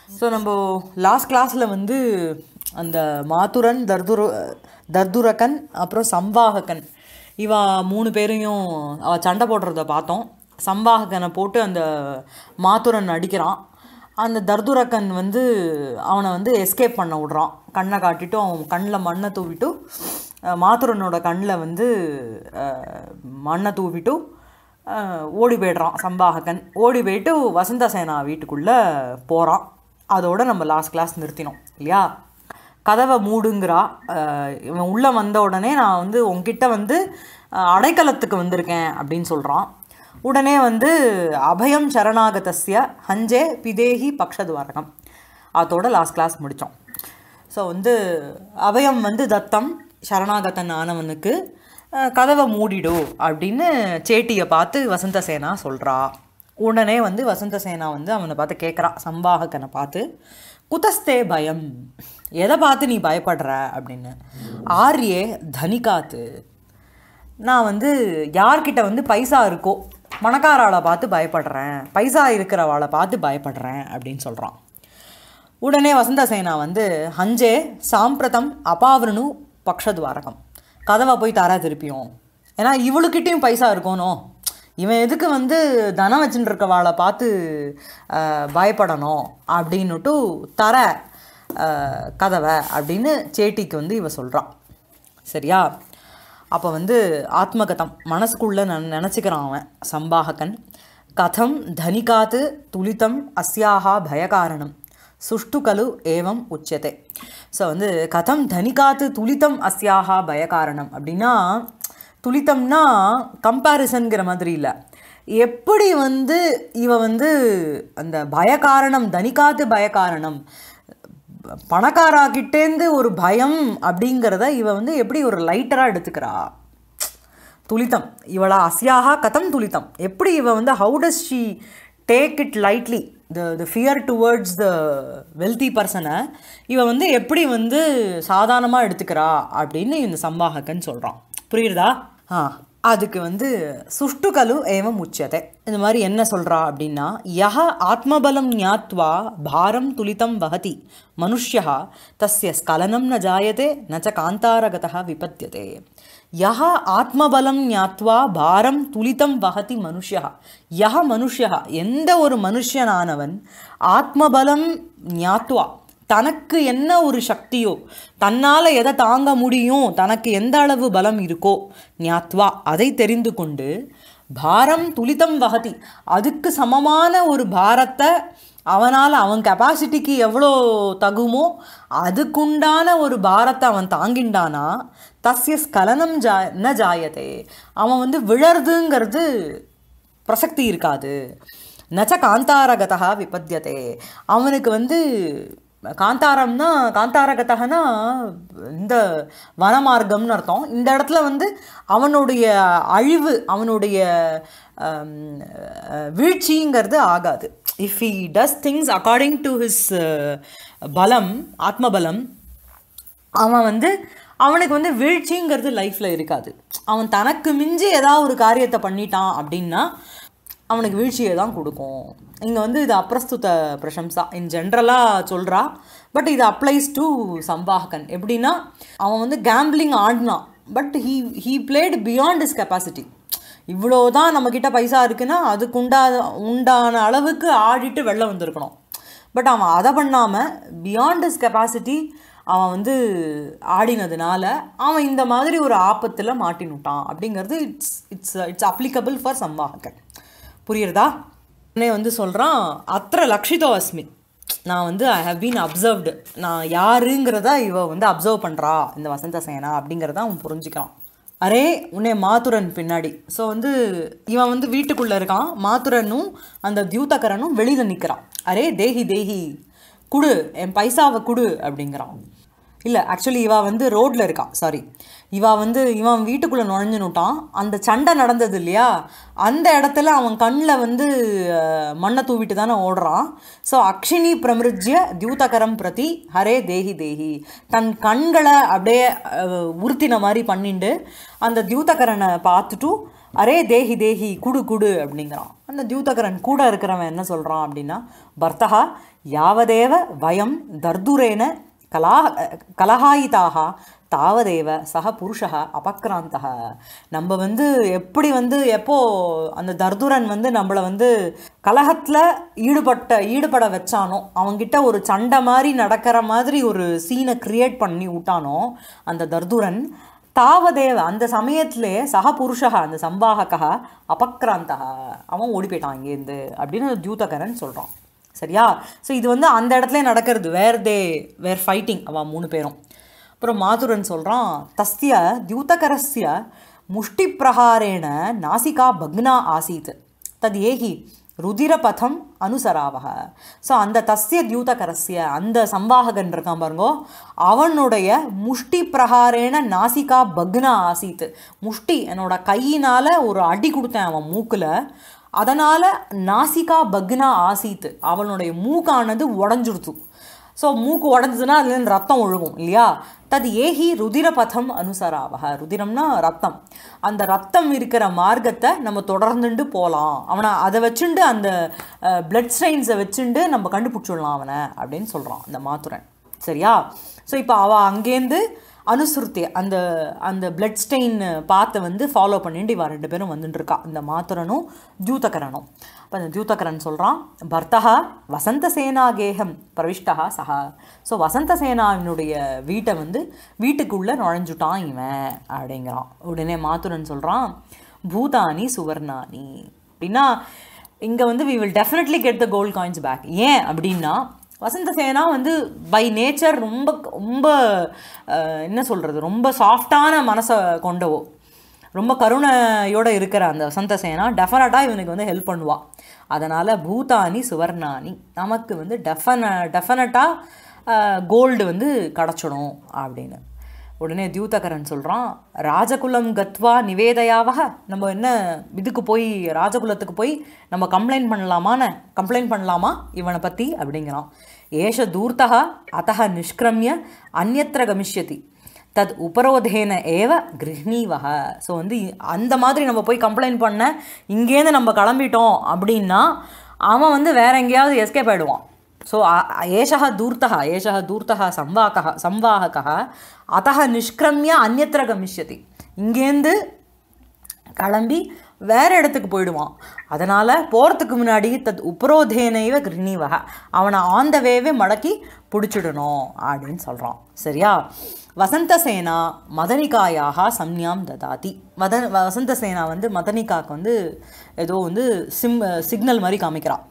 so நம்ம last கிளாஸில் வந்து அந்த மாத்துரன் தர்துர தர்துரகன் அப்புறம் சம்வாககன் இவா மூணு பேரையும் அவ சண்டை போடுறத பார்த்தோம் சம்வாககனை போட்டு அந்த மாத்துரன் அடிக்கிறான் அந்த தர்துரக்கன் வந்து அவனை வந்து எஸ்கேப் பண்ண விடுறான் கண்ணை காட்டிட்டு அவன் கண்ணில் மண்ணை தூவிட்டு அஹ், மாத்துரனோட கண்ணில் வந்து அஹ், மண்ணை தூவிட்டு அஹ், ஓடி போயிடுறான் சம்பாககன் ஓடி போயிட்டு வசந்த சேனா வீட்டுக்குள்ளே போகிறான் அதோட நம்ம லாஸ்ட் கிளாஸ் நிறுத்தினோம் இல்லையா கதவை மூடுங்கிறா அஹ், இவன் உள்ளே வந்த உடனே நான் வந்து உன்கிட்ட வந்து அஹ், அடைக்கலத்துக்கு வந்திருக்கேன் அப்படின்னு சொல்கிறான் உடனே வந்து அபயம் சரணாகதஸ்ய ஹஞ்சே பிதேஹி பக்ஷத்வாரகம் அதோட லாஸ்ட் கிளாஸ் முடித்தோம் ஸோ வந்து அபயம் வந்து தத்தம் சரணாகதன் ஆனவனுக்கு அஹ், கதவை மூடிடு அப்படின்னு சேட்டியை பார்த்து வசந்த சேனா சொல்கிறா உடனே வந்து வசந்த சேனா வந்து அவனை பார்த்து கேட்குறா சம்பாககனை பார்த்து குதஸ்தே பயம் எதை பார்த்து நீ பயப்படுற அப்படின்னு ஆர்யே தனிகாத்து நான் வந்து யார்கிட்ட வந்து பைசா இருக்கோ பணக்காராளை பார்த்து பயப்படுறேன் பைசா இருக்கிறவாளை பார்த்து பயப்படுறேன் அப்படின்னு சொல்கிறான் உடனே வசந்த சேனா வந்து ஹஞ்சே சாம்பிரதம் அபாவரணு பக்ஷத்வாரகம் கதவை போய் தர திருப்பியும் ஏன்னா இவளுக்கிட்டேயும் பைசா இருக்கணும் இவன் எதுக்கு வந்து தனம் வச்சுட்டு இருக்கவாளை பார்த்து அஹ், பயப்படணும் அப்படின்னுட்டு தர அஹ், கதவை அப்படின்னு சேட்டிக்கு வந்து இவ சொல்கிறான் சரியா அப்போ வந்து ஆத்மகதம் மனசுக்குள்ளே நன் நினச்சிக்கிறான் அவன் சம்பாககன் கதம் தனிகாத்து துலிதம் அஸ்யாஹா பயகாரணம் சுஷ்டு கலு ஏவம் உச்சதே ஸோ வந்து கதம் தனிகாத்து துலிதம் அஸ்யாஹா பயகாரணம் அப்படின்னா துலிதம்னா கம்பேரிசன்கிற மாதிரி இல்லை எப்படி வந்து இவ வந்து அந்த பயகாரணம் தனிகாத்து பயகாரணம் பணக்காராக்கிட்டேந்து ஒரு பயம் அப்படிங்கிறத இவ வந்து எப்படி ஒரு லைட்டராக எடுத்துக்கிறா துளித்தம் இவளா அஸ்யாகா கதம் துளித்தம் எப்படி இவ வந்து how does she take it lightly the the fear towards the wealthy பர்சனை இவ வந்து எப்படி வந்து சாதாரணமாக எடுத்துக்கிறா அப்படின்னு இந்த சம்பாகக்கன் சொல்கிறான் புரியுறதா ஆ அதுக்கு வந்து சுஷ்டுகலு ஏவம் உச்சதை இந்த மாதிரி என்ன சொல்கிறா அப்படின்னா யஹ ஆத்மபலம் ஞாத்வா பாரம் துளிதம் வகதி மனுஷ்யா தஸ்ய ஸ்கலனம் ந ஜாயதே ந ச காந்தாரகதः விபத்தியதே யஹ ஆத்மபலம் ஞாத்வா பாரம் துளிதம் வகதி மனுஷ்யா யஹ மனுஷ்யா எந்த ஒரு மனுஷனானவன் ஆத்மபலம் ஞாத்வா தனக்கு என்ன ஒரு சக்தியோ தன்னால் எதை தாங்க முடியும் தனக்கு எந்த அளவு பலம் இருக்கோ ஞாத்வா அதை தெரிந்து கொண்டு பாரம் துளிதம் வகதி அதுக்கு சமமான ஒரு பாரத்தை அவனால் அவன் கெப்பாசிட்டிக்கு எவ்வளோ தகுமோ அதுக்குண்டான ஒரு பாரத்தை அவன் தாங்கிண்டானா தஸ்ய ஸ்கலனம் ஜா ந ஜாயதே அவன் வந்து விழறதுங்கிறது பிரசக்தி இருக்காது நச்ச காந்தாரகதா விபத்தியதே அவனுக்கு வந்து காந்தாரம்னா காந்தாரகதகனா இந்த வனமார்க்கம்னு அர்த்தம் இந்த இடத்துல வந்து அவனுடைய அழிவு அவனுடைய ஆம், அஹ், வீழ்ச்சிங்கிறது ஆகாது if he does things according to his பலம் ஆத்மபலம் அவன் வந்து அவனுக்கு வந்து வீழ்ச்சிங்கிறது லைஃப்பில் இருக்காது அவன் தனக்கு மிஞ்சி ஏதாவது ஒரு காரியத்தை பண்ணிட்டான் அப்படின்னா அவனுக்கு வீழ்ச்சியை தான் கொடுக்கும் இங்கே வந்து இது அப்ரஸ்துத பிரசம்சா இன் ஜென்ரலாக சொல்கிறா பட் இது அப்ளைஸ் டு சம்பாகன் எப்படின்னா அவன் வந்து கேம்பிளிங் ஆடினான் but he he played beyond is capacity இவ்வளோ தான் நம்மக்கிட்ட பைசா இருக்குன்னா அதுக்கு உண்டா உண்டான அளவுக்கு ஆடிட்டு வெளில வந்திருக்கணும் பட் அவன் அதை பண்ணாமல் பியாண்ட் இஸ் கெப்பாசிட்டி அவன் வந்து ஆடினதுனால அவன் இந்த மாதிரி ஒரு ஆபத்தில் மாட்டினுட்டான் அப்படிங்கிறது it's it's it's applicable for சம்வாகன் புரியுறதா உடனே வந்து சொல்கிறான் அത്ര லக்ஷிதோ அஸ்மி நான் வந்து ஐ ஹவ் பீன் அப்சர்வ்டு நான் யாருங்கிறத இவ வந்து அப்சர்வ் பண்ணுறா இந்த வசந்த சேனா அப்படிங்கிறத அவன் புரிஞ்சுக்கிறான் அரே உன்னை மாத்துரன் பின்னாடி ஸோ வந்து இவன் வந்து வீட்டுக்குள்ளே இருக்கான் மாத்துரனும் அந்த தியூதகரனும் வெளியில் நிற்கிறான் அரே தேஹி தேஹி குடு என் பைசாவை குடு அப்படிங்கிறான் இல்லை ஆக்சுவலி இவா வந்து ரோட்டில் இருக்கா சாரி இவா வந்து இவன் வீட்டுக்குள்ளே நுழைஞ்சுனுட்டான் அந்த சண்டை நடந்தது இல்லையா அந்த இடத்துல அவன் கண்ணில் வந்து அஹ், மண்ணை தூவிட்டு தானே ஓடுறான் ஸோ அக்ஷினி பிரமிருஜ்ய தியூதகரம் பிரதி ஹரே தேஹி தேஹி தன் கண்களை அப்படியே அஹ், உறுத்தின மாதிரி பண்ணிண்டு அந்த தியூதகரனை பார்த்துட்டு அரே தேஹி தேஹி குடு குடு அப்படிங்கிறான் அந்த தியூதகரன் கூட இருக்கிறவன் என்ன சொல்கிறான் அப்படின்னா பர்த்தகா யாவதேவ வயம் தர்துரேன கலா கலகாயிதாக தாவதேவ சக புருஷः அபக்ராந்தः நம்ம வந்து எப்படி வந்து எப்போ அந்த தர்துரன் வந்து நம்மளை வந்து கலகத்தில் ஈடுபட்ட ஈடுபட வச்சானோ அவங்கிட்ட ஒரு சண்டை மாதிரி நடக்கிற மாதிரி ஒரு சீனை கிரியேட் பண்ணி விட்டானோ அந்த தர்துரன் தாவதேவ அந்த சமயத்திலே சக புருஷக அந்த சம்பாகக அபக்ராந்தக அவன் ஓடி போயிட்டான் இங்கேருந்து அப்படின்னு தியூதகரன் சொல்கிறான் சரியா ஸோ இது வந்து அந்த இடத்துல நடக்கிறது வேர் தே வேர் ஃபைட்டிங் அவன் மூணு பேரும் அப்புறம் மாதுரன் சொல்கிறான் தஸ்ய தியூதகரஸ்ய முஷ்டி பிரகாரேண நாசிகா பக்னா ஆசீத் தத் ஏகி ருதிரபதம் அனுசராவக ஸோ அந்த தஸ்ய தியூதகரஸ்ய அந்த சம்வாககன் இருக்கான் பாருங்கோ அவனுடைய முஷ்டி பிரகாரேன நாசிகா பக்னா ஆசீத் முஷ்டி என்னோட கையினால் ஒரு அடி கொடுத்தேன் அவன் மூக்கில் அதனால் நாசிகா பக்னா ஆசீத் அவனுடைய மூக்கானது உடஞ்சுடுத்து ஸோ மூக்கு உடஞ்சதுன்னா அதுலேருந்து ரத்தம் ஒழுகும் இல்லையா தது ஏகி ருதிரபதம் அனுசராவக ருதிரம்னா ரத்தம் அந்த ரத்தம் இருக்கிற மார்க்கத்தை நம்ம தொடர்ந்துட்டு போகலாம் அவனை அதை வச்சுண்டு அந்த பிளட் ஸ்ட்ரெயின்ஸை வச்சுண்டு நம்ம கண்டுபிடிச்சிடலாம் அவனை அப்படின்னு சொல்கிறான் அந்த மாத்துரன் சரியா ஸோ இப்போ அவள் அங்கேருந்து அனுசுருத்தி அந்த அந்த பிளட் ஸ்டெயின் பார்த்து வந்து ஃபாலோ பண்ணிட்டு இவா ரெண்டு பேரும் வந்துட்டு இருக்கா இந்த மாத்துரனும் தியூதகரனும் அப்போ அந்த தியூதகரன் சொல்கிறான் பர்த்தா வசந்த சேனா கேகம் பிரவிஷ்டா சஹா ஸோ வசந்த சேனாவினுடைய வீட்டை வந்து வீட்டுக்குள்ளே நுழைஞ்சுட்டான் இவன் அப்படிங்கிறான் உடனே மாத்துரன் சொல்கிறான் பூதானி சுவர்ணானி அப்படின்னா இங்கே வந்து we will definitely get the gold coins back ஏன் அப்படின்னா வசந்த சேனா வந்து பை நேச்சர் ரொம்ப ரொம்ப அஹ், என்ன சொல்கிறது ரொம்ப சாஃப்டான மனசை கொண்டவோ ரொம்ப கருணையோடு இருக்கிற அந்த வசந்த சேனா டெஃபினட்டாக இவனுக்கு வந்து ஹெல்ப் பண்ணுவா அதனால் பூதானி சுவர்ணானி நமக்கு வந்து டெஃபன டெஃபினட்டாக கோல்டு வந்து கிடச்சிடும் அப்படின்னு உடனே தியூதகரன் சொல்கிறான் ராஜகுலம் கத்வா நிவேதையாவக நம்ம என்ன இதுக்கு போய் ராஜகுலத்துக்கு போய் நம்ம கம்ப்ளைண்ட் பண்ணலாமான கம்ப்ளைண்ட் பண்ணலாமா இவனை பற்றி அப்படிங்கிறான் ஏஷ தூர்த்தா அத்தக நிஷ்கிரமிய அந்நத்திர கமிஷ்யதி தத் உபரோதேன ஏவ கிருஹ்ணீவக ஸோ வந்து இ- அந்த மாதிரி நம்ம போய் கம்ப்ளைண்ட் பண்ண இங்கேருந்து நம்ம கிளம்பிட்டோம் அப்படின்னா அவன் வந்து வேற எங்கேயாவது எஸ்கேப் ஆயிடுவான் ஸோ ஏஷः தூர்த்தः ஏஷः தூர்த்தः संवाकः संवाहकः अतः நிஷ்கிரமிய அந்நத்திர கமிஷ்யதி இங்கேருந்து கிளம்பி வேற இடத்துக்கு போயிடுவான் அதனால் போகிறதுக்கு முன்னாடி தத் உப்ரோதேனைவ கிருணிவக அவனை ஆன் த வேவே மடக்கி பிடிச்சிடணும் அப்படின்னு சொல்கிறான் சரியா வசந்தசேனா மதனிகாயாக சம்யாம் ததாதி மத வசந்தசேனா வந்து மதனிகாக்கு வந்து ஏதோ வந்து சிம் சிக்னல் மாதிரி காமிக்கிறான்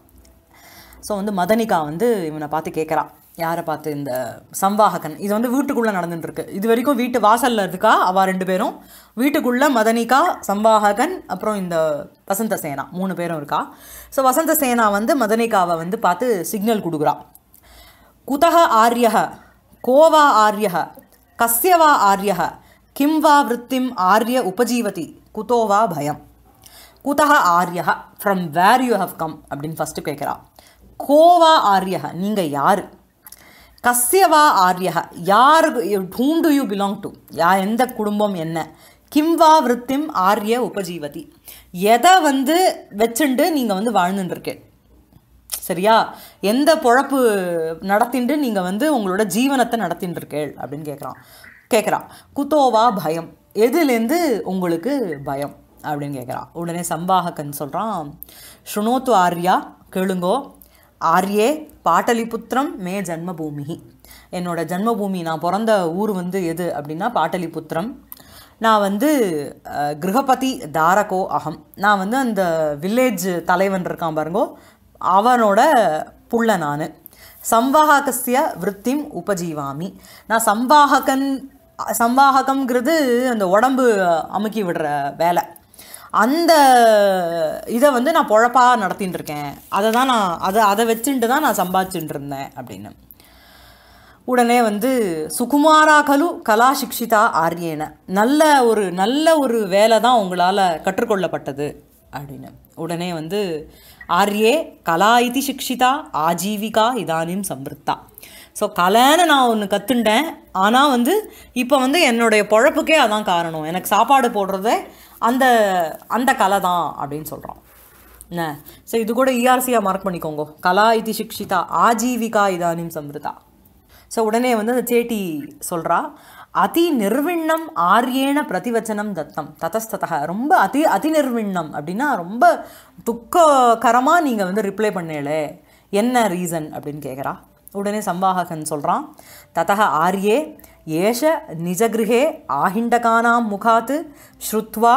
ஸோ வந்து மதனிகா வந்து இவனை பார்த்து கேட்குறா யாரை பார்த்து இந்த சம்வாககன் இது வந்து வீட்டுக்குள்ளே நடந்துட்டுருக்கு இது வரைக்கும் வீட்டு வாசலில் இருக்கா அவள் ரெண்டு பேரும் வீட்டுக்குள்ளே மதனிகா சம்வாககன் அப்புறம் இந்த வசந்த சேனா மூணு பேரும் இருக்கா ஸோ வசந்த சேனா வந்து மதனிகாவை வந்து பார்த்து சிக்னல் கொடுக்குறா குதக ஆரியः को वा आर्यः कस्य वा आर्यः किं वा वृत्तिम् आर्य उपजीवति कुतो वा भयम् குதக ஆரியः from where you have come அப்படின்னு ஃபஸ்ட்டு கேட்குறா கோவா ஆரியः நீங்கள் யார் கஸ்யவா ஆரியः யாருக்கு whom do you belong to யா எந்த குடும்பம் என்ன கிம்வா விருத்திம் ஆரிய உபஜீவதி எதை வந்து வச்சுண்டு நீங்கள் வந்து வாழ்ந்துட்டு இருக்கேன் சரியா எந்த பொழப்பு நடத்திண்டு நீங்கள் வந்து உங்களோட ஜீவனத்தை நடத்திட்டு இருக்கேள் அப்படின்னு கேட்குறான் கேட்குறான் குத்தோவா பயம் எதுலேருந்து உங்களுக்கு பயம் அப்படின்னு கேட்குறான் உடனே சம்பாகக்கன் சொல்கிறான் ஸ்ருணோத்து ஆர்யா கேளுங்கோ ஆர்யே பாட்டலிபுத்திரம் மே ஜன்மபூமி என்னோட ஜன்மபூமி நான் பிறந்த ஊர் வந்து எது அப்படின்னா பாட்டலிபுத்திரம் நான் வந்து அஹ், கிருஹபதி தாரகோ அகம் நான் வந்து அந்த வில்லேஜ் தலைவன் இருக்கான் பாருங்கோ அவனோட புள்ள நான் சம்வாககஸ்ய விருத்திம் உபஜீவாமி நான் சம்வாககன் சம்வாககம்ங்கிறது அந்த உடம்பு அமுக்கி விடுற வேலை அந்த இதை வந்து நான் பொழப்பா நடத்தின்னு இருக்கேன் அதை தான் நான் அதை அதை வச்சுட்டு தான் நான் சம்பாதிச்சுட்டு இருந்தேன் அப்படின்னு உடனே வந்து சுகுமாரா கலு கலா சிக்ஷிதா ஆரியேன நல்ல ஒரு நல்ல ஒரு வேலை தான் உங்களால் கற்றுக்கொள்ளப்பட்டது அப்படின்னு உடனே வந்து ஆர்யே கலா இது சிக்ஷிதா ஆஜீவிகா இதானியும் சம்பிருத்தா ஸோ கலைன்னு நான் ஒன்று கற்றுண்டேன் ஆனால் வந்து இப்போ வந்து என்னுடைய பொழப்புக்கே அதான் காரணம் எனக்கு சாப்பாடு போடுறதே அந்த அந்த கலை தான் அப்படின்னு சொல்கிறான் என்ன சரி இது கூட இஆர்சியாக மார்க் பண்ணிக்கோங்க கலா இது சிக்ஷிதா ஆஜீவிகா இதானிம் சம்ருதா ஸோ உடனே வந்து அந்த சேட்டி சொல்கிறா அதி நிர்விண்ணம் ஆரியேன பிரதிவச்சனம் தத்தம் ததஸ்ததக ரொம்ப அதி அதி நிர்விண்ணம் அப்படின்னா ரொம்ப துக்ககரமாக நீங்கள் வந்து ரிப்ளை பண்ணலே என்ன ரீசன் அப்படின்னு கேட்குறா உடனே சம்வாககன் சொல்கிறான் ததக ஆர்யே ஏஷ நிஜகிருஹே ஆஹிண்டகானாம் முகாத் ஸ்ருத்வா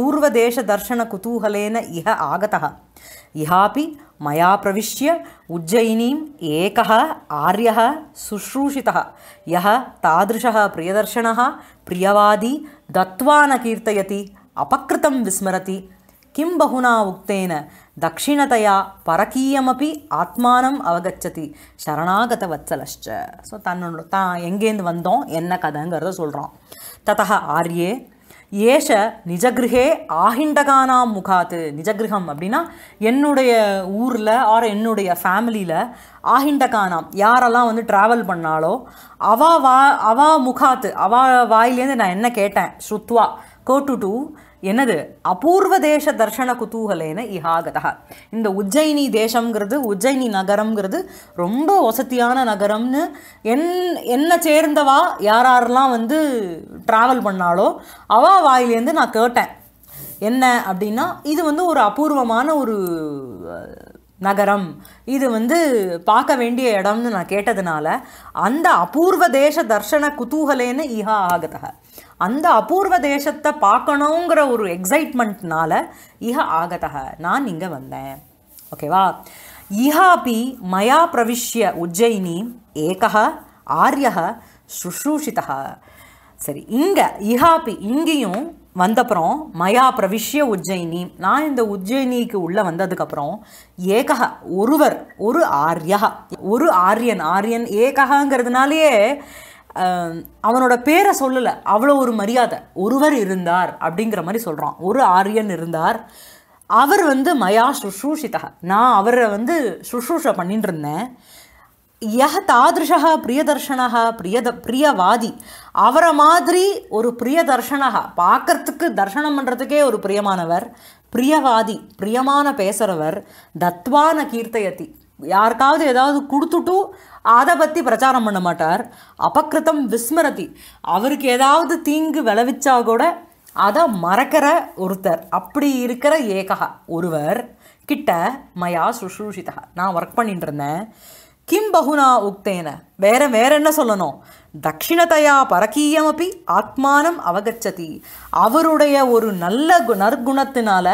அபூர்வதேசதர்ஷனகுதூகலேன இஹ ஆகதः இஹாपि मया प्रविश्य उज्जयिनीम् एकः आर्यः शुश्रूषितः यः तादृशः प्रियदर्शनः प्रियवादी दत्त्वा न कीर्तयति अपकृतं विस्मरति किं बहुना उक्तेन दक्षिणतया परकीयमपि ஆத்மானம் அவகச்சதி சரணாகதவத்சலஷ்ட ஸோ தன்னோட தான் எங்கேருந்து வந்தோம் என்ன கதைங்கிறத சொல்கிறான் ததக ஆர்யே ஏஷ நிஜகிருஹே ஆஹிண்டகானாம் முகாத்து நிஜகிருகம் அப்படின்னா என்னுடைய ஊரில் ஆர் என்னுடைய ஃபேமிலியில் ஆஹிண்டகானாம் யாரெல்லாம் வந்து ட்ராவல் பண்ணாலோ அவா வா அவா முகாத்து அவா வாயிலேருந்து நான் என்ன கேட்டேன் ஸ்ருத்வா கோட்டு டு என்னது அபூர்வ தேச தர்ஷன குதூகலேன இஹாகதா இந்த உஜ்ஜயினி தேசம்ங்கிறது உஜ்ஜயினி நகரம்ங்கிறது ரொம்ப வசதியான நகரம்னு என் என்னை சேர்ந்தவா யார் யாரெல்லாம் வந்து ட்ராவல் பண்ணாலோ அவா வாயிலேருந்து நான் கேட்டேன் என்ன அப்படின்னா இது வந்து ஒரு அபூர்வமான ஒரு அஹ், நகரம் இது வந்து பார்க்க வேண்டிய இடம்னு நான் கேட்டதுனால அந்த அபூர்வ தேச தர்ஷன குதூகலேன்னு இஹா ஆகதக அந்த அபூர்வ தேசத்தை பார்க்கணுங்கிற ஒரு எக்ஸைட்மெண்ட்னால இஹ ஆகதக நான் இங்கே வந்தேன் ஓகேவா இஹாபி மயா பிரவிஷ்ய உஜ்ஜயினி ஏகः ஆரியः சுஷ்ரூஷிதः சரி இங்கே இஹாபி இங்கேயும் வந்தப்புறம் மயா பிரவிஷ்ய உஜ்ஜயினி நான் இந்த உஜ்ஜயினிக்கு உள்ளே வந்ததுக்கப்புறம் ஏகக ஒருவர் ஒரு ஆர்யா ஒரு ஆரியன் ஆரியன் ஏகங்கிறதுனாலேயே அஹ், அவனோட பேரை சொல்லலை அவ்வளோ ஒரு மரியாதை ஒருவர் இருந்தார் அப்படிங்கிற மாதிரி சொல்கிறான் ஒரு ஆரியன் இருந்தார் அவர் வந்து மயா சுஷ்ரூஷிதா நான் அவரை வந்து சுஷ்ரூஷ பண்ணிட்டு இருந்தேன் யஹ தாதிருஷா பிரியதர்ஷனஹா பிரியத பிரியவாதி அவரை மாதிரி ஒரு பிரியதர்ஷனஹா பார்க்கறதுக்கு தர்ஷனம் பண்ணுறதுக்கே ஒரு பிரியமானவர் பிரியவாதி பிரியமான பேசுகிறவர் தத்வான கீர்த்தயதி யாருக்காவது ஏதாவது கொடுத்துட்டு அதை பற்றி பிரச்சாரம் பண்ண மாட்டார் அபக்கிருத்தம் விஸ்மரதி அவருக்கு ஏதாவது தீங்கு விளைவிச்சா கூட அதை மறக்கிற ஒருத்தர் அப்படி இருக்கிற ஏகா ஒருவர் கிட்ட மயா சுஷ்ரூஷிதா நான் ஒர்க் பண்ணிட்டு இருந்தேன் கிம் பகுனா உக்தேன வேற வேற என்ன சொல்லணும் தட்சிணதையா பரக்கீயமப்பி ஆத்மானம் அவகச்சதி அவருடைய ஒரு நல்ல கு- நற்குணத்தினால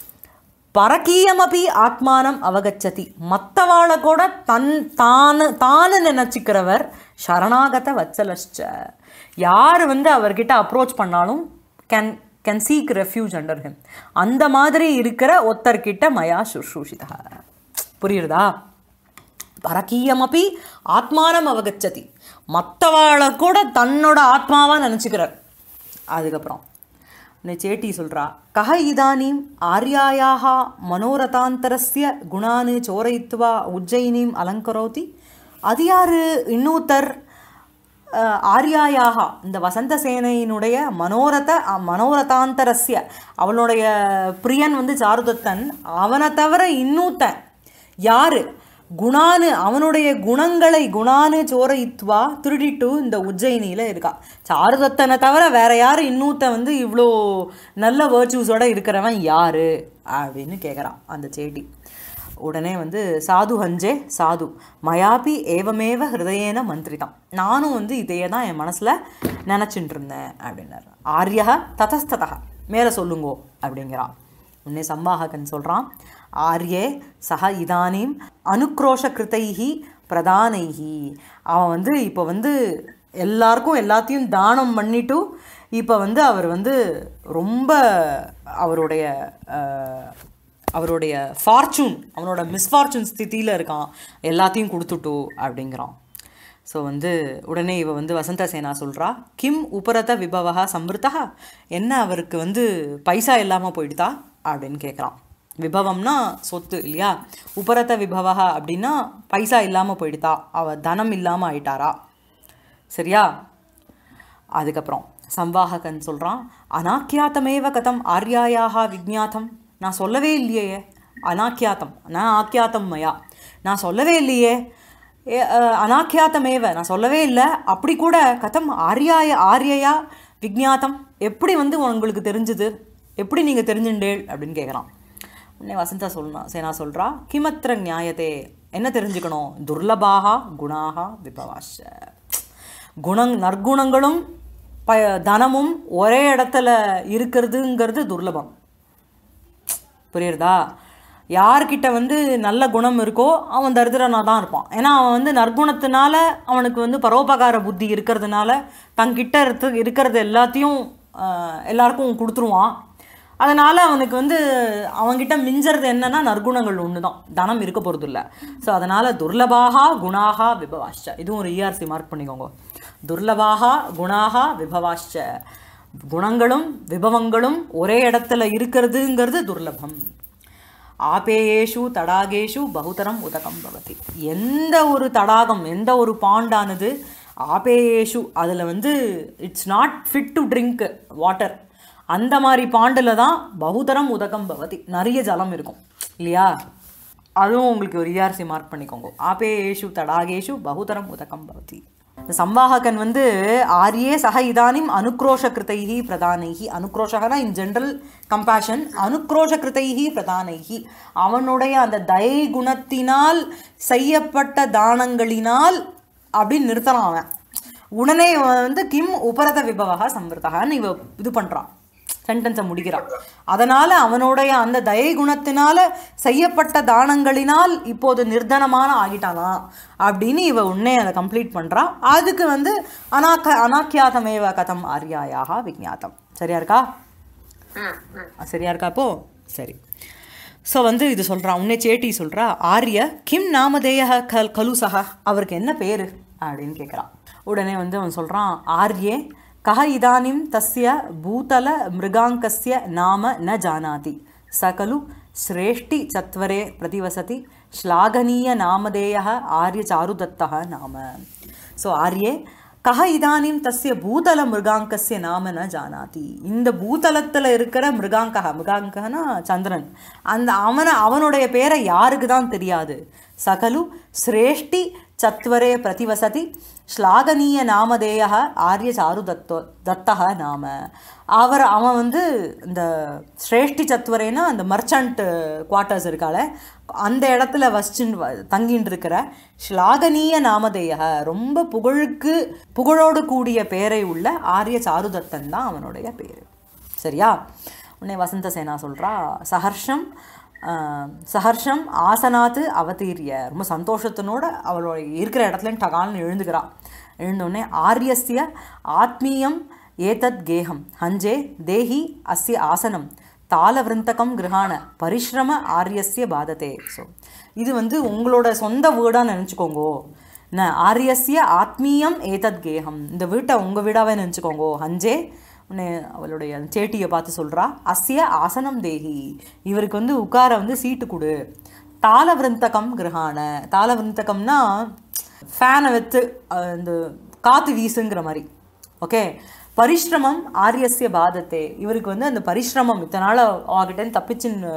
பரக்கீயமபி ஆத்மானம் அவகச்சதி மற்றவாளை கூட தன் தானு தானு நினச்சிக்கிறவர் சரணாகத வச்சலஷ்ச யார் வந்து அவர்கிட்ட அப்ரோச் பண்ணாலும் can can seek refuge under him அந்த மாதிரி இருக்கிற ஒருத்தர்கிட்ட மயா சுஷ்ரூஷிதா புரியுறதா பரக்கீயமப்பி ஆத்மானம் அவகச்சதி மற்றவாளை கூட தன்னோட ஆத்மாவாக நினச்சிக்கிறார் அதுக்கப்புறம் இந்த சேட்டி சொல்கிறா கஹ இதானீம் ஆர்யாயாக மனோரதாந்தரஸ்ய குணானு சோரயித்வா உஜ்ஜயினீம் அலங்கரோதி அது யாரு இன்னொருத்தர் அஹ், ஆர்யாயாக இந்த வசந்த சேனையினுடைய மனோரத அ- மனோரதாந்தரஸ்ய அவளுடைய பிரியன் வந்து சாருதத்தன் அவனை தவிர இன்னொருத்தன் யாரு குணானு அவனுடைய குணங்களை குணானு சோரயித்வா திருடிட்டு இந்த உஜ்ஜயினியில் இருக்கா சாருதத்தனை தவிர வேற யார் இன்னூத்த வந்து இவ்வளோ நல்ல வேர்ச்சூஸோட இருக்கிறவன் யாரு அப்படின்னு கேட்குறான் அந்த சேட்டி உடனே வந்து சாது ஹஞ்சே சாது மயாபி ஏவமேவ ஹிருதயேன மந்திரிதம் நானும் வந்து இதையே தான் என் மனசில் நினச்சிட்டு இருந்தேன் அப்படின்னாரு ஆர்யா ததஸ்ததா மேலே சொல்லுங்கோ அப்படிங்கிறான் உடனே சம்வாககன் சொல்கிறான் ஆர்யே சக இதானீம் அனுக்ரோஷ கிருத்தைஹி பிரதானைஹி அவன் வந்து இப்போ வந்து எல்லாருக்கும் எல்லாத்தையும் தானம் பண்ணிட்டு இப்போ வந்து அவர் வந்து ரொம்ப அவருடைய அஹ், அவருடைய ஃபார்ச்சூன் அவனோட மிஸ்ஃபார்ச்சூன் ஸ்திதியில் இருக்கான் எல்லாத்தையும் கொடுத்துட்டு அப்படிங்கிறான் ஸோ வந்து உடனே இவ வந்து வசந்த சேனா சொல்கிறா கிம் உபரத விபவா சம்ருத்தா என்ன அவருக்கு வந்து பைசா இல்லாமல் போயிடுதா அப்படின்னு கேட்குறான் விபவம்னா சொத்து இல்லையா உபரத விபவா அப்படின்னா பைசா இல்லாமல் போயிடுதா அவ தனம் இல்லாமல் ஆயிட்டாரா சரியா அதுக்கப்புறம் சம்வாககன் சொல்கிறான் அனாக்கியாத்தமேவ கதம் ஆர்யாயாக விஜ்ஞாதம் நான் சொல்லவே இல்லையே அனாக்கியாத்தம் நான் ஆக்கியாத்தம் மயா நான் சொல்லவே இல்லையே ஏ, அஹ், அனாக்கியாத்தமேவ நான் சொல்லவே இல்லை அப்படி கூட கதம் ஆரியாய ஆரியயா விஜ்ஞாத்தம் எப்படி வந்து உங்களுக்கு தெரிஞ்சுது எப்படி நீங்கள் தெரிஞ்சுண்டேள் அப்படின்னு கேட்குறான் உடனே வசந்தா சொல்லணும் சேனா சொல்கிறா கிமத்திர நியாயத்தே என்ன தெரிஞ்சுக்கணும் துர்லபாகா குணாகா விபவாஷ குணங் நற்குணங்களும் ப தனமும் ஒரே இடத்துல இருக்கிறதுங்கிறது துர்லபம் புரியுறதா யார்கிட்ட வந்து நல்ல குணம் இருக்கோ அவன் தரித்திரனாக தான் இருப்பான் ஏன்னா அவன் வந்து நற்குணத்தினால அவனுக்கு வந்து பரோபகார புத்தி இருக்கிறதுனால தங்கிட்ட இருத்து இருக்கிறது எல்லாத்தையும் ஆஹ், எல்லாருக்கும் கொடுத்துருவான் அதனால் அவனுக்கு வந்து அவன்கிட்ட மிஞ்சறது என்னன்னா நற்குணங்கள் ஒன்று தான் தனம் இருக்க போகிறது இல்லை ஸோ அதனால் துர்லபாகா குணாகா விபவாஷ்ச இதுவும் ஒரு இஆர்சி மார்க் பண்ணிக்கோங்க துர்லபாகா குணாகா விபவாஷ்ச குணங்களும் விபவங்களும் ஒரே இடத்துல இருக்கிறதுங்கிறது துர்லபம் ஆபேயேஷு தடாகேஷு பகுதரம் உதகம் பவதி எந்த ஒரு தடாகம் எந்த ஒரு பாண்டானது ஆபேயேஷு அதில் வந்து it's not fit to drink water அந்த மாதிரி பாண்டில் தான் பகுதரம் உதகம் பவதி நிறைய ஜலம் இருக்கும் இல்லையா அதுவும் உங்களுக்கு ஒரு இஆர்சி மார்க் பண்ணிக்கோங்க ஆபேயேஷு தடாகேஷு பகுதரம் உதகம் பவதி இந்த சம்வாககன் வந்து ஆரியே சக இதானிம் அனுக்ரோஷ கிருத்தைஹி பிரதானைஹி அனுக்ரோஷகனா இன் ஜென்ரல் கம்பேஷன் அனுக்ரோஷ கிருத்தைஹி பிரதானைஹி அவனுடைய அந்த தயை குணத்தினால் செய்யப்பட்ட தானங்களினால் அப்படின்னு நிறுத்தலாம் அவன் உடனே இவன் வந்து கிம் உபரத விபவகா சம்பிரதகான்னு இவ இது பண்ணுறான் சென்டென்ஸை முடிக்கிறான் அதனால் அவனுடைய அந்த தயை குணத்தினால செய்யப்பட்ட தானங்களினால் இப்போது நிர்தனமான ஆகிட்டானா அப்படின்னு இவ உன்னே அதை கம்ப்ளீட் பண்ணுறா அதுக்கு வந்து அனாக்க அனாக்கியாதமேவ கதம் ஆரியாயாக விஜாத்தம் சரியா இருக்கா ம் ம் ஆ, சரியா இருக்கா அப்போ சரி ஸோ வந்து இது சொல்கிறான் உன்னை சேட்டி சொல்கிறா ஆரிய கிம் நாமதேய கல் கலுசக அவருக்கு என்ன பேர் அப்படின்னு கேட்குறான் உடனே வந்து அவன் சொல்கிறான் ஆர்யே கஹ இதானிம் தஸ்ய பூதல மிருகாங்கஸ்ய நாம ந ஜானாதி சகலு ஸ்ரேஷ்டி சத்வரே பிரதிவசதி ஸ்லாகனீய நாமதேய ஆர்ய சாருதத்தः நாம ஸோ ஆர்யே கஹ இதானிம் தஸ்ய பூதல மிருகாங்கஸ்ய நாம ந ஜானாதி இந்த பூதலத்தில் இருக்கிற மிருகாங்கக மிருகாங்கனா சந்திரன் அந்த அவனை அவனுடைய பேரை யாருக்கு தான் தெரியாது சகலு சிரேஷ்டி சத்வரே பிரதிவசதி ஸ்லாகனீய நாமதேய ஆரிய சாரு தத்தோ தத்தக நாம அவர் அவன் வந்து இந்த ஸ்ரேஷ்டி சத்வரேனா அந்த மர்ச்சன்ட் குவார்ட்டர்ஸ் இருக்கால அந்த இடத்துல வசிச்சுன்னு தங்கின்னு இருக்கிற ஸ்லாகனீய நாமதேய ரொம்ப புகழுக்கு புகழோடு கூடிய பேரை உள்ள ஆரிய சாருதத்தன் தான் அவனுடைய பேர் சரியா உன்னை வசந்த சேனா சொல்கிறா சஹர்ஷம் ஆஹ், சஹர்ஷம் ஆசனாத்து அவதீரிய ரொம்ப சந்தோஷத்தினோட அவளோட இருக்கிற இடத்துல டகால்னு எழுந்துக்கிறா எழுந்தோடனே ஆரியஸ்ய ஆத்மீயம் ஏதத் கேகம் ஹஞ்சே தேஹி அஸ்ய ஆசனம் தாளவிருந்தகம் கிரகாண பரிஷ்ரம ஆரியஸ்ய பாததே ஸோ இது வந்து உங்களோட சொந்த வீடாக நினச்சிக்கோங்கோ ந ஆரியஸ்ய ஆத்மீயம் ஏதத் கேகம் இந்த வீட்டை உங்கள் வீடாவே நினச்சிக்கோங்கோ ஹஞ்சே உன்னை அவளுடைய சேட்டியை பார்த்து சொல்கிறா அஸ்ய ஆசனம் தேஹி இவருக்கு வந்து உட்கார வந்து சீட்டு கொடு தாளவிருந்தகம் கிரகாண தாளவிருந்தகம்னா ஃபேனை வச்சு அஹ், இந்த காற்று வீசுங்கிற மாதிரி ஓகே பரிஷ்ரமம் ஆரியஸ்ய பாதத்தே இவருக்கு வந்து அந்த பரிஷ்ரமம் இத்தனை நாள் அவகிட்ட தப்பிச்சுன்னு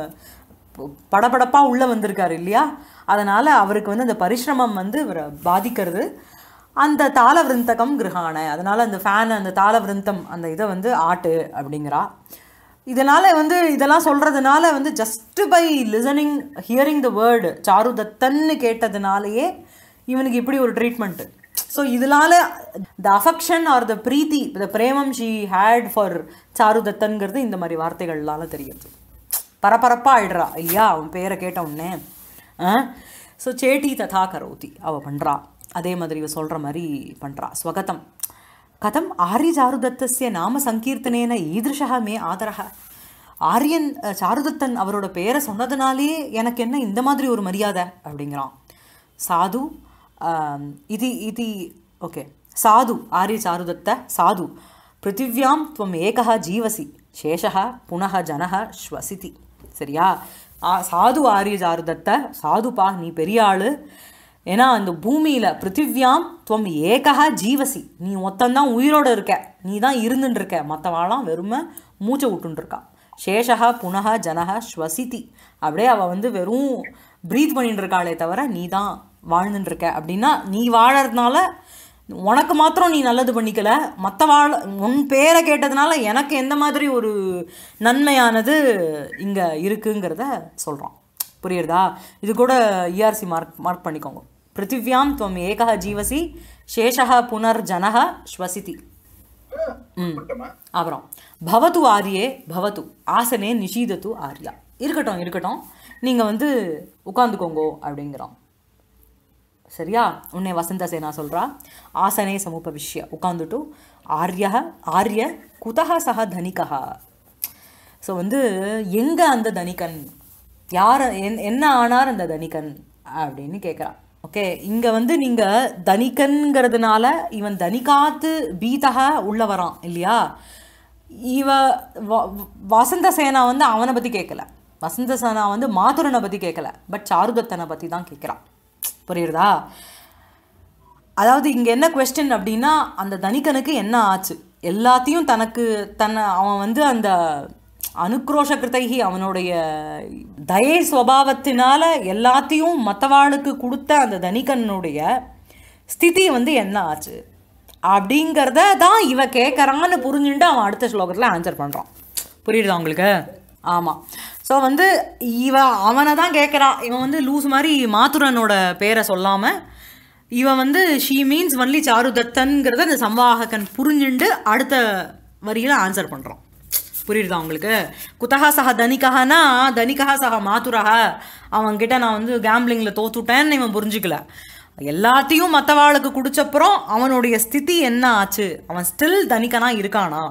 படபடப்பாக உள்ளே வந்திருக்காரு இல்லையா அதனால் அவருக்கு வந்து அந்த பரிஷ்ரமம் வந்து இவரை பாதிக்கிறது அந்த தாளவிருந்தகம் கிரகாண அதனால் அந்த ஃபேன் அந்த தாளவிருந்தம் அந்த இதை வந்து ஆட்டு அப்படிங்கிறா இதனால் வந்து இதெல்லாம் சொல்கிறதுனால வந்து just by listening hearing the word சாருதத்தன்னு கேட்டதுனாலேயே இவனுக்கு இப்படி ஒரு ட்ரீட்மெண்ட்டு ஸோ இதனால த அஃபெக்ஷன் ஆர் த பிரீத்தி த பிரேமம் ஷீ ஹேட் ஃபார் சாருதத்தன்கிறது இந்த மாதிரி வார்த்தைகள்னால தெரியுது பரபரப்பாக ஆயிடுறா இல்லையா அவன் பேரை கேட்ட உடனே ஸோ சேட்டி ததா கரோதி அவள் பண்ணுறா அதே மாதிரி இவ சொல்கிற மாதிரி பண்ணுறா ஸ்வகதம் கதம் ஆரிய சாருதத்தஸ்ய நாம சங்கீர்த்தனேன ஈதிருஷா மே ஆதரக ஆரியன் அஹ், சாருதத்தன் அவரோட பேரை சொன்னதுனாலேயே எனக்கு என்ன இந்த மாதிரி ஒரு மரியாதை அப்படிங்கிறான் சாது ஆம், இது இது ஓகே சாது ஆரிய சாருதத்த சாது பிருத்திவியாம் துவம் ஏகா ஜீவசி சேஷः புனः ஜனः ஸ்வசிதி சரியா ஆ சாது ஆரிய சாருதத்த சாதுப்பா நீ பெரிய ஆளு ஏன்னா அந்த பூமியில் பிருத்திவியாம் துவம் ஏகா ஜீவசி நீ மொத்தம்தான் உயிரோடு இருக்க நீ தான் இருந்துட்டு இருக்க மற்றவாளாம் வெறுமை மூச்சை விட்டுன்னு இருக்கா சேஷா புனக ஜனக ஸ்வசிதி அப்படியே அவள் வந்து வெறும் ப்ரீத் பண்ணிட்டு இருக்காளே தவிர நீ தான் வாழ்ந்துட்டு இருக்க அப்படின்னா நீ வாழறதுனால உனக்கு மாத்திரம் நீ நல்லது பண்ணிக்கல மற்ற வாழ உன் பேரை கேட்டதுனால எனக்கு எந்த மாதிரி ஒரு நன்மையானது இங்கே இருக்குங்கிறத சொல்கிறான் புரியுறதா இது கூட இஆர்சி மார்க் மார்க் பண்ணிக்கோங்க பிருத்திவியாம் துவம் ஏகா ஜீவசி சேஷா புனர்ஜனக ஸ்வசிதி மட்டுமா அப்புறம் பவத்து ஆரியே பவத்து ஆசனே நிஷீதத்து ஆர்யா இருக்கட்டும் இருக்கட்டும் நீங்கள் வந்து உட்காந்துக்கோங்கோ அப்படிங்கிறான் சரியா உன்னை வசந்த சேனா சொல்கிறா ஆசனே சமுபவிஷ்ய உட்காந்துட்டு ஆர்ய ஆர்ய குதக சக தனிகா ஸோ வந்து எங்கே அந்த தனிகன் யார் என் என்ன ஆனார் அந்த தனிகன் அப்படின்னு கேட்குறான் ஓகே இங்கே வந்து நீங்கள் தனிகன்கிறதுனால இவன் தனிகாத்து பீதக உள்ள வரான் இல்லையா இவ வ- வசந்த சேனா வந்து அவனை பற்றி கேட்கல வசந்த சேனா வந்து மாதுரனை பற்றி கேட்கல பட் சாருதத்தனை பற்றி தான் கேட்குறான் புரியுறதா அதாவது இங்கே என்ன கொஸ்டின் அப்படின்னா அந்த தனிகனுக்கு என்ன ஆச்சு எல்லாத்தையும் தனக்கு தன்னை அவன் வந்து அந்த அனுக்ரோஷ கிருதைகி அவனுடைய தயை ஸ்வபாவத்தினால எல்லாத்தையும் மற்றவாளுக்கு கொடுத்த அந்த தனிகனுடைய ஸ்திதி வந்து என்ன ஆச்சு அப்படிங்கிறத தான் இவ கேட்குறான்னு புரிஞ்சுட்டு அவன் அடுத்த ஸ்லோகத்தில் ஆன்சர் பண்ணுறான் புரியுதா உங்களுக்கு ஆமாம் ஸோ வந்து இவ அவனை தான் கேட்குறான் இவன் வந்து லூஸ் மாதிரி மாத்துரனோட பேரை சொல்லாமல் இவன் வந்து ஷீ மீன்ஸ் ஒன்லி சாருதத்தன்கிறத அந்த சம்வாககன் புரிஞ்சுண்டு அடுத்த வரியில் ஆன்சர் பண்ணுறான் புரியுதா உங்களுக்கு குத்தகா சக தனிகனா தனிகா சக மாத்துரக அவன்கிட்ட நான் வந்து கேம்பிளிங்கில் தோத்துட்டேன்னு இவன் புரிஞ்சுக்கல எல்லாத்தையும் மற்றவாளுக்கு குடிச்சப்புறம் அவனுடைய ஸ்திதி என்ன ஆச்சு அவன் ஸ்டில் தனிக்கனா இருக்கானா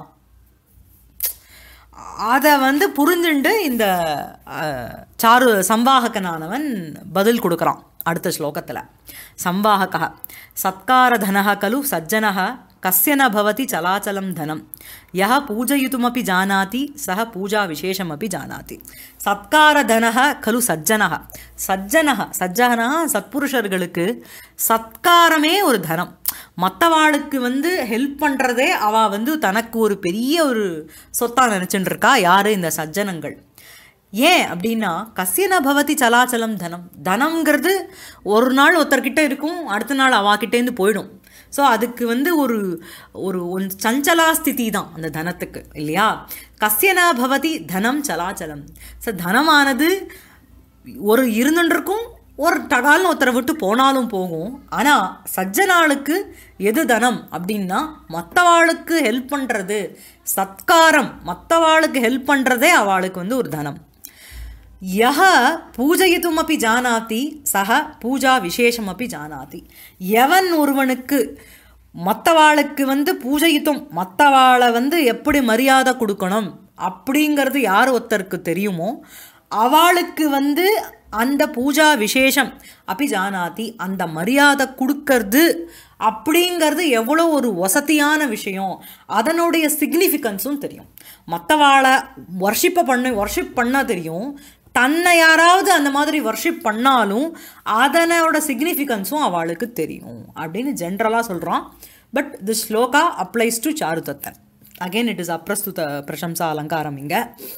அதை வந்து புரிஞ்சுண்டு இந்த அஹ், சாரு சம்வாககனானவன் பதில் கொடுக்குறான் அடுத்த ஸ்லோகத்தில் சம்வாகக சத்காரதனः கலு சஜ்ஜனः கஸ்ய ந பவதி சலாச்சலம் தனம் யः பூஜயித்துமपि ஜானாति சः பூஜா விசேஷமपि ஜானாति சத்காரதனः கலு சஜ்ஜனः சஜ்ஜனः சஜ்ஜனா சத்புருஷர்களுக்கு சத்காரமே ஒரு தனம் மற்றவாளுக்கு வந்து ஹெல்ப் பண்ணுறதே அவள் வந்து தனக்கு ஒரு பெரிய ஒரு சொத்தா நினச்சிட்டு இருக்கா யார் இந்த சஜ்ஜனங்கள் ஏன் அப்படின்னா கசியன பவதி சலாச்சலம் தனம் தனம்ங்கிறது ஒரு நாள் ஒருத்தர்கிட்ட இருக்கும் அடுத்த நாள் அவாக்கிட்டேருந்து போயிடும் ஸோ அதுக்கு வந்து ஒரு ஒரு ஒன் சஞ்சலா ஸ்திதி தான் அந்த தனத்துக்கு இல்லையா கசியன பவதி தனம் சலாச்சலம் ஸோ தனமானது ஒரு இருந்துருக்கும் ஒரு டகால்னு ஒருத்தரை விட்டு போனாலும் போகும் ஆனால் சஜ்ஜனாளுக்கு எது தனம் அப்படின்னா மற்றவாளுக்கு ஹெல்ப் பண்ணுறது சத்காரம் மற்றவாளுக்கு ஹெல்ப் பண்ணுறதே அவளுக்கு வந்து ஒரு தனம் யஹ பூஜயித்துமப்பி ஜானாதி சக பூஜா விசேஷமப்பி ஜானாதி எவன் ஒருவனுக்கு மற்றவாளுக்கு வந்து பூஜயித்தும் மற்றவாளை வந்து எப்படி மரியாதை கொடுக்கணும் அப்படிங்கிறது யார் ஒருத்தருக்கு தெரியுமோ அவளுக்கு வந்து அந்த பூஜா விசேஷம் அப்படி ஜானாதி அந்த மரியாதை கொடுக்கறது அப்படிங்கிறது எவ்வளோ ஒரு வசதியான விஷயம் அதனுடைய சிக்னிஃபிகன்ஸும் தெரியும் மற்றவாளை வர்ஷிப்பை பண்ண வர்ஷிப் பண்ணால் தெரியும் தன்னை யாராவது அந்த மாதிரி வர்ஷிப் பண்ணாலும் அதனோட சிக்னிஃபிகன்ஸும் அவளுக்கு தெரியும் அப்படின்னு ஜென்ரலாக சொல்கிறான் but the shloka applies to Charudattan again it is அப்ரஸ்துத பிரசம்சா அலங்காரம் இங்கே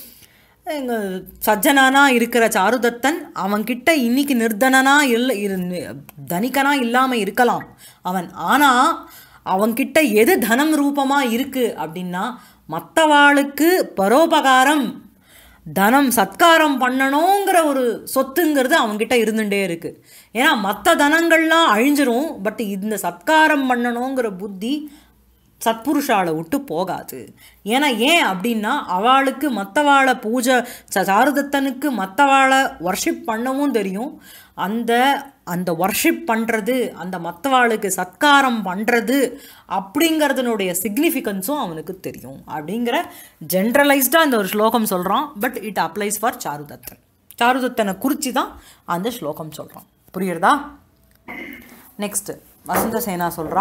எங்க சஜ்ஜனானா இருக்கிற சாருதத்தன் அவன்கிட்ட இன்னைக்கு நிர்தனனா இல்லை இரு தனிக்கனா இல்லாமல் இருக்கலாம் அவன் ஆனால் அவன்கிட்ட எது தனம் ரூபமாக இருக்குது அப்படின்னா மற்றவாளுக்கு பரோபகாரம் தனம் சத்காரம் பண்ணணுங்கிற ஒரு சொத்துங்கிறது அவன்கிட்ட இருந்துகிட்டே இருக்குது ஏன்னா மற்ற தனங்கள்லாம் அழிஞ்சிரும் பட் இந்த சத்காரம் பண்ணணுங்கிற புத்தி சத்புருஷாலை விட்டு போகாது ஏன்னா ஏன் அப்படின்னா அவளுக்கு மற்றவாளை பூஜை ச- சாருதத்தனுக்கு மற்றவாளை வர்ஷிப் பண்ணவும் தெரியும் அந்த அந்த வர்ஷிப் பண்ணுறது அந்த மற்றவாளுக்கு சத்காரம் பண்ணுறது அப்படிங்கிறதுனுடைய சிக்னிஃபிகன்ஸும் அவனுக்கு தெரியும் அப்படிங்கிற ஜென்ரலைஸ்டாக இந்த ஒரு ஸ்லோகம் சொல்கிறான் but it applies for Charudattan சாருதத்தனை குறித்து தான் அந்த ஸ்லோகம் சொல்கிறான் புரியுறதா நெக்ஸ்ட் வசந்த சேனா சொல்கிறா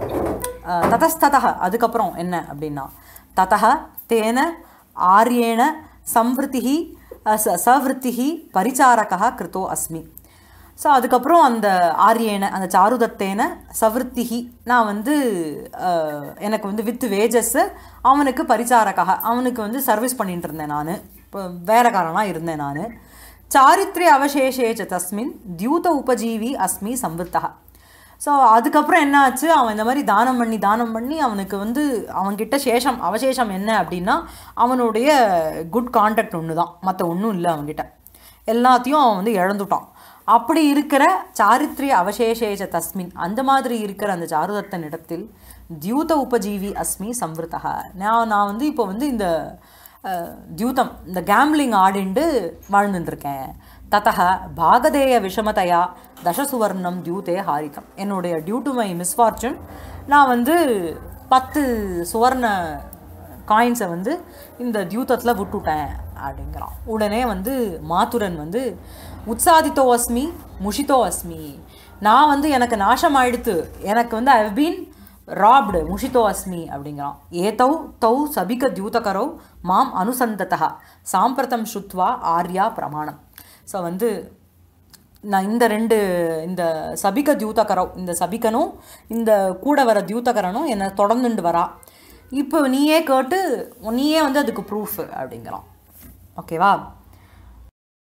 ததஸ்ததः அதுக்கப்புறம் என்ன அப்படின்னா ததः தேன ஆரியேண சம்வృத்திः ச சவృத்திः பரிச்சாரகः கிருத்தோ அஸ்மி ஸோ அதுக்கப்புறம் அந்த ஆரியேன அந்த சாருதத்தேன சவிருத்திகி நான் வந்து அஹ், எனக்கு வந்து வித் வேஜஸ்ஸு அவனுக்கு பரிச்சாரக்காக அவனுக்கு வந்து சர்வீஸ் பண்ணிட்டு இருந்தேன் நான் இப்போ வேலைக்காரனாக இருந்தேன் நான் சாரித்ரிய அவசேஷேச்ச தஸ்மின் தியூத உபஜீவி அஸ்மி சம்வித்தா ஸோ அதுக்கப்புறம் என்ன ஆச்சு அவன் இந்த மாதிரி தானம் பண்ணி தானம் பண்ணி அவனுக்கு வந்து அவன்கிட்ட சேஷம் அவசேஷம் என்ன அப்படின்னா அவனுடைய குட் கான்டாக்ட் ஒன்று தான் மற்ற ஒன்றும் இல்லை அவன்கிட்ட எல்லாத்தையும் அவன் வந்து இழந்துட்டான் அப்படி இருக்கிற சாரித்ரிய அவசேஷேஷ தஸ்மின் அந்த மாதிரி இருக்கிற அந்த சாருதத்தன் இடத்தில் தியூத உபஜீவி அஸ்மி சம்விருத்தக நான் நான் வந்து இப்போ வந்து இந்த அஹ், தியூதம் இந்த கேம்லிங் ஆடிண்டு வாழ்ந்துட்டு இருக்கேன் தத்தக பாகதேய விஷமதையா தசசுவர்ணம் தியூதே ஹாரிதம் என்னுடைய டியூ டு மை மிஸ்ஃபார்ச்சூன் நான் வந்து பத்து சுவர்ண காயின்ஸை வந்து இந்த தியூதத்தில் விட்டுட்டேன் அப்படிங்கிறான் உடனே வந்து மாத்துரன் வந்து உற்சாதித்தோ அஸ்மி முஷிதோ அஸ்மி நான் வந்து எனக்கு நாசம் ஆயிடுத்து எனக்கு வந்து ஐ பீன் ராப்டு முஷிதோ அஸ்மி அப்படிங்கிறான் ஏதௌ தௌ சபிக தியூதகரோ மாம் அனுசந்ததா சாம்பிரதம் ஸ்ருத்வா ஆர்யா பிரமாணம் ஸோ வந்து நான் இந்த ரெண்டு இந்த சபிக தியூதகரம் இந்த சபிகனும் இந்த கூட வர தியூதகரனும் என்னை தொடர்ந்துண்டு வரா இப்போ நீயே கேட்டு நீயே வந்து அதுக்கு ப்ரூஃப் அப்படிங்கிறான் ஓகேவா